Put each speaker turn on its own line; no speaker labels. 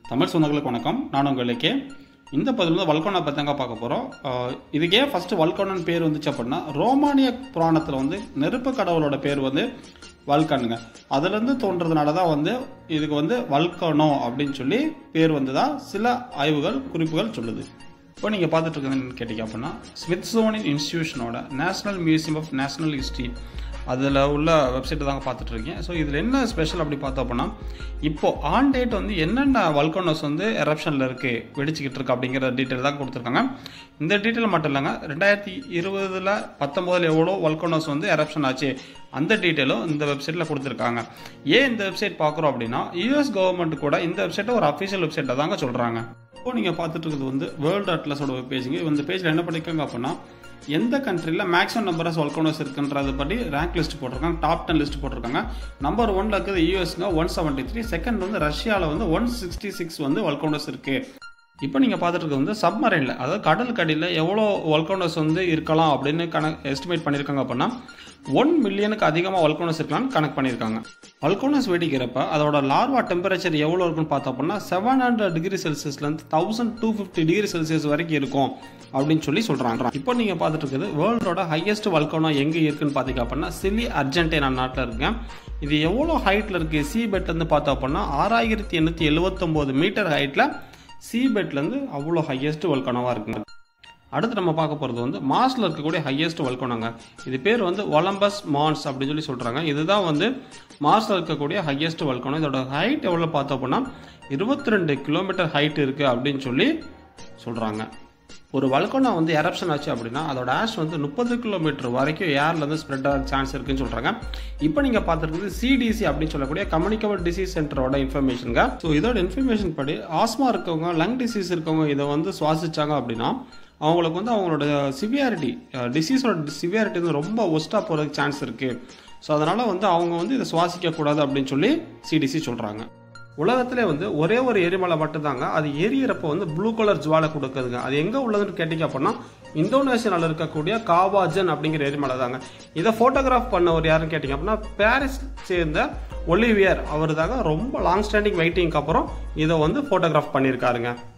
தமிழ் சொந்தங்களுக்கு வணக்கம் நான் உங்களுக்கு இந்த பதில் வந்து வல்கோனா பத்தங்க பார்க்க போகிறோம் இதுக்கே ஃபஸ்ட்டு வல்கோனன் பேர் வந்துச்சு அப்படின்னா ரோமானிய புராணத்தில் வந்து நெருப்பு கடவுளோட பேர் வந்து வல்கனுங்க அதுலேருந்து தோன்றதுனால தான் வந்து இதுக்கு வந்து வல்கனோ அப்படின்னு சொல்லி பேர் வந்ததா சில ஆய்வுகள் குறிப்புகள் சொல்லுது இப்போ நீங்கள் பார்த்துட்டு இருக்கிறதுன்னு கேட்டிங்க அப்படின்னா ஸ்விட்சோனியன் இன்ஸ்டியூஷனோட national museum of national history அதில் உள்ள வெப்சைட் தாங்க பார்த்துட்டு இருக்கேன் ஸோ இதில் என்ன ஸ்பெஷல் அப்படி பார்த்தோம் அப்படின்னா இப்போ ஆன் டேட் வந்து என்னென்ன வல்கோனஸ் வந்து எரப்ஷனில் இருக்குது வெடிச்சிக்கிட்டு இருக்கு அப்படிங்கிற டீட்டெயில் தான் கொடுத்துருக்காங்க இந்த டீட்டெயில் மட்டும் இல்லைங்க ரெண்டாயிரத்தி இருபதில் பத்தொம்போதில் எவ்வளோ வல்கோனஸ் வந்து எரப்ஷன் ஆச்சு அந்த டீட்டெயிலும் இந்த வெப்சைட்டில் கொடுத்துருக்காங்க ஏன் இந்த வெப்சைட் பார்க்குறோம் அப்படின்னா யூஎஸ் கவர்மெண்ட் கூட இந்த வெப்சைட்டை ஒரு அஃபிஷியல் வெப்சைட்டை தாங்க சொல்கிறாங்க இப்போ நீங்கள் பார்த்துட்டு இருக்கிறது வந்து வேர்ல்டு அட்லஸோட வெப் பேஜுங்க இந்த பேஜில் என்ன பண்ணியிருக்காங்க அப்படின்னா எந்த கண்ட்ரியில் மேக்ஸிமம் நம்பர் ஆஃப் வல்கோனஸ் இருக்குன்றதை படி ரேங்க் லிஸ்ட் போட்டிருக்காங்க டாப் டென் லிஸ்ட் போட்டிருக்காங்க நம்பர் ஒன்ல இருக்கிறது யூஎஸ்ங்க ஒன் செவன்ட்டி த்ரீ செகண்ட் வந்து ரஷ்யாவில் வந்து ஒன் சிக்ஸ்டி சிக்ஸ் வந்து வல்கோனஸ் இருக்குது இப்போ நீங்கள் பார்த்துட்டு இருக்கிறது வந்து சப்மரைனில் அதாவது கடல் கடியில் எவ்வளோ வல்கோனஸ் வந்து இருக்கலாம் அப்படின்னு கணக்கு எஸ்டிமேட் பண்ணியிருக்காங்க அப்படின்னா ஒன் மில்லியனுக்கு அதிகமாக வல்கோனஸ் இருக்கலாம்னு கணக்கு பண்ணியிருக்காங்க வல்கோனஸ் வெடிக்கிறப்ப அதோட லார்வா டெம்பரேச்சர் எவ்வளோ இருக்குன்னு பார்த்தோம் அப்படின்னா செவன் ஹண்ட்ரட் டிகிரி செல்சியஸ்லேருந்து thousand two fifty degree Celsius வரைக்கும் இருக்கும் அப்படின்னு சொல்லி சொல்கிறாங்க இப்போ நீங்கள் பார்த்துட்டு இருக்குது வேர்ல்டோட ஹையஸ்ட் வல்கோனோ எங்கே இருக்குன்னு பார்த்தீங்க அப்படின்னா சிலி அர்ஜென்டினா நாட்டில் இருக்கேன் இது எவ்வளோ ஹைட்டில் இருக்குது சி பெட்லேருந்து பார்த்தோம் அப்படின்னா ஆறாயிரத்தி எண்ணூற்றி எழுபத்தொம்போது மீட்டர் ஹைட்டில் சி பெட்லேருந்து அவ்வளோ ஹையஸ்ட் வல்கோனோவாக இருக்குங்க அடுத்து நம்ம பார்க்க போகிறது வந்து மார்ஸில் இருக்கக்கூடிய ஹையஸ்ட் வல்கோனோங்க இது பேர் வந்து ஒலம்பஸ் மான்ஸ் அப்படின்னு சொல்லி சொல்கிறாங்க இதுதான் வந்து மார்ஸில் இருக்கக்கூடிய ஹையஸ்ட் வல்கோனோ இதோட ஹைட் எவ்வளோ பார்த்தோம் அப்படின்னா இருபத்தி ரெண்டு கிலோமீட்டர் ஹைட் இருக்குது அப்படின்னு சொல்லி சொல்கிறாங்க ஒரு வல்கோனா வந்து எரப்ஷன் ஆச்சு அப்படின்னா அதோட ஆஷ் வந்து முப்பது கிலோமீட்டர் வரைக்கும் ஏர்ல இருந்து ஸ்ப்ரெட் ஆக சான்ஸ் இருக்குன்னு சொல்றாங்க இப்போ நீங்க பார்த்துருக்குது சிடிசி அப்படின்னு சொல்லக்கூடிய கம்யூனிகபிள் டிசீஸ் சென்டரோட இன்ஃபர்மேஷனுங்க ஸோ இதோட இன்ஃபர்மேஷன் படி ஆஸ்மா இருக்கவங்க லங் டிசீஸ் இருக்கவங்க இதை வந்து சுவாசிச்சாங்க அப்படின்னா அவங்களுக்கு வந்து அவங்களோட சிவியாரிட்டி டிசீஸோட சிவியாரிட்டி வந்து ரொம்ப ஒஸ்ட்டாக போகிறதுக்கு சான்ஸ் இருக்குது ஸோ அதனால் வந்து அவங்க வந்து இதை சுவாசிக்கக்கூடாது அப்படின்னு சொல்லி சிடிசி சொல்கிறாங்க உலகத்திலே வந்து ஒரே ஒரு எரிமலை மட்டும்தாங்க அது எரியறப்போ வந்து ப்ளூ கலர் ஜுவாலை கொடுக்குதுங்க அது எங்கே உள்ளதுன்னு கேட்டிங்க அப்படின்னா இந்தோனேஷியாவில் இருக்கக்கூடிய காவாஜன் அப்படிங்கிற எரிமலை தாங்க இதை ஃபோட்டோகிராஃப் பண்ணவர் யாருன்னு கேட்டிங்க அப்படின்னா பாரிஸ் சேர்ந்த ஒலிவியர் அவர் தாங்க ரொம்ப லாங் ஸ்டாண்டிங் வெயிட்டிங்க்கு அப்புறம் இதை வந்து ஃபோட்டோகிராஃப் பண்ணியிருக்காருங்க